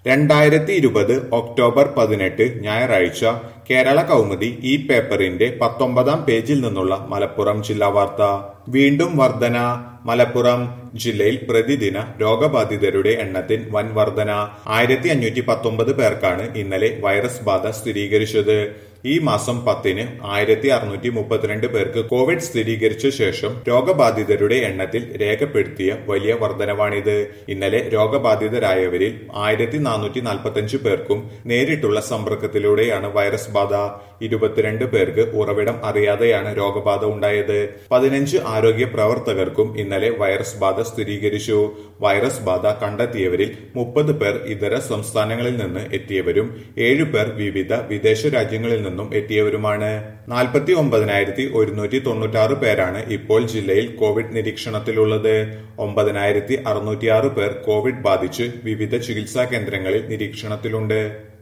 രണ്ടായിരത്തി ഇരുപത് ഒക്ടോബർ പതിനെട്ട് ഞായറാഴ്ച കേരള കൗമുദി ഈ പേപ്പറിന്റെ പത്തൊമ്പതാം പേജിൽ നിന്നുള്ള മലപ്പുറം ജില്ലാ വാർത്ത വീണ്ടും വർധന മലപ്പുറം ജില്ലയിൽ പ്രതിദിന രോഗബാധിതരുടെ എണ്ണത്തിൽ വൻ വർധന ആയിരത്തി അഞ്ഞൂറ്റി പത്തൊമ്പത് പേർക്കാണ് ഇന്നലെ വൈറസ് ബാധ സ്ഥിരീകരിച്ചത് ഈ മാസം പത്തിന് ആയിരത്തി അറുന്നൂറ്റി മുപ്പത്തിരണ്ട് പേർക്ക് കോവിഡ് സ്ഥിരീകരിച്ച ശേഷം രോഗബാധിതരുടെ എണ്ണത്തിൽ രേഖപ്പെടുത്തിയ വലിയ വർധനവാണിത് ഇന്നലെ രോഗബാധിതരായവരിൽ ആയിരത്തി നാനൂറ്റി നാൽപ്പത്തഞ്ച് പേർക്കും നേരിട്ടുള്ള സമ്പർക്കത്തിലൂടെയാണ് വൈറസ് ബാധ ഇരുപത്തിരണ്ട് പേർക്ക് ഉറവിടം അറിയാതെയാണ് രോഗബാധ ഉണ്ടായത് പതിനഞ്ച് ആരോഗ്യ പ്രവർത്തകർക്കും ഇന്നലെ വൈറസ് ബാധ സ്ഥിരീകരിച്ചു വൈറസ് ബാധ കണ്ടെത്തിയവരിൽ മുപ്പത് പേർ ഇതര സംസ്ഥാനങ്ങളിൽ നിന്ന് എത്തിയവരും ഏഴു പേർ വിവിധ വിദേശ രാജ്യങ്ങളിൽ നിന്നും എത്തിയവരുമാണ് നാൽപ്പത്തി ഒമ്പതിനായിരത്തി ഒരുന്നൂറ്റി തൊണ്ണൂറ്റാറ് പേരാണ് ഇപ്പോൾ ജില്ലയിൽ കോവിഡ് നിരീക്ഷണത്തിലുള്ളത് ഒമ്പതിനായിരത്തി അറുന്നൂറ്റിയാറ് പേർ കോവിഡ് ബാധിച്ച് വിവിധ ചികിത്സാ കേന്ദ്രങ്ങളിൽ നിരീക്ഷണത്തിലുണ്ട്